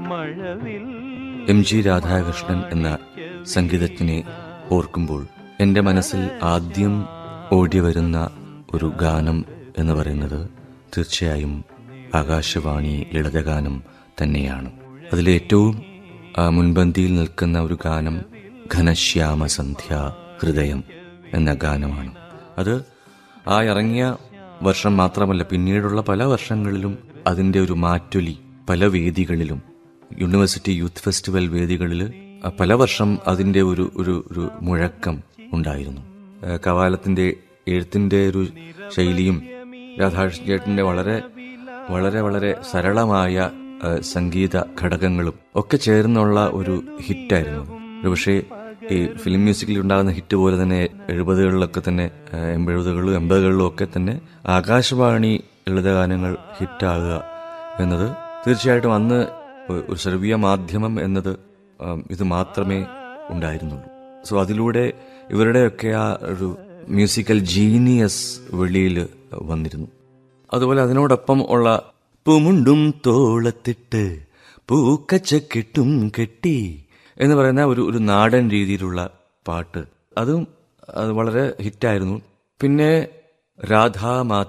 മഴവിൽ M G Radhakrishnan എന്ന സംഗീതജ്ഞനെ ഓർക്കുമ്പോൾ എൻ്റെ മനസ്സിൽ ആദ്യം ഓടി വരുന്ന ഒരു ഗാനം എന്ന് പറയുന്നത് തീർച്ചയായും ആകാശവാണി ലളിതഗാനം തന്നെയാണ് അതിലേറ്റവും ആ, മുൻപന്തിയിൽ നിൽക്കുന്ന ഒരു ഗാനം ഘനശ്യാമ സന്ധ്യ ഹൃദയം എന്ന ഗാനമാണ് അത് ആ ഇറങ്ങിയ വർഷം മാത്രമല്ല പിന്നീടുള്ള പല വർഷങ്ങളിലും അതിൻ്റെ ഒരു മാറ്റൊലി പല വേദികളിലും യൂണിവേഴ്സിറ്റി യൂത്ത് ഫെസ്റ്റിവൽ വേദികളിൽ പല വർഷം അതിൻ്റെ ഒരു ഒരു ഒരു മുഴക്കം ഉണ്ടായിരുന്നു ആ, കവാലത്തിന്റെ എഴുത്തിന്റെ ഒരു ശൈലിയും രാധാകൃഷ്ണൻ ചേട്ടന്റെ വളരെ വളരെ വളരെ സരളമായ ആ, സംഗീത ഘടകങ്ങളും ഒക്കെ ചേർന്നുള്ള ഒരു ഹിറ്റായിരുന്നു ഒരു പക്ഷേ ഈ ഫിലിം മ്യൂസിക്കിൽ ഉണ്ടാകുന്ന ഹിറ്റ് പോലെ തന്നെ എഴുപതുകളിലൊക്കെ തന്നെ ആ, എൺപതുകളിലും എൺപതുകളിലും ഒക്കെ തന്നെ ആകാശവാണി ലളിതഗാനങ്ങൾ ഹിറ്റാകുക എന്നത് തീർച്ചയായിട്ടും അന്ന് ഒരു ശ്രവ്യ മാധ്യമം എന്നത് ആ, ഇത് മാത്രമേ ഉണ്ടായിരുന്നുള്ളൂ സോ അതിലൂടെ ഇവരുടെയൊക്കെ ആ ഒരു മ്യൂസിക്കൽ ജീനിയസ് വെളിയിൽ വന്നിരുന്നു അതുപോലെ അതിനോടൊപ്പം ഉള്ള പൂമുണ്ടും തോളത്തിട്ട് പൂക്കച്ചക്കെട്ടും കെട്ടി എന്ന് പറയുന്ന ഒരു ഒരു നാടൻ രീതിയിലുള്ള പാട്ട് അതും അത് വളരെ ഹിറ്റായിരുന്നു പിന്നെ രാധാ മാധവ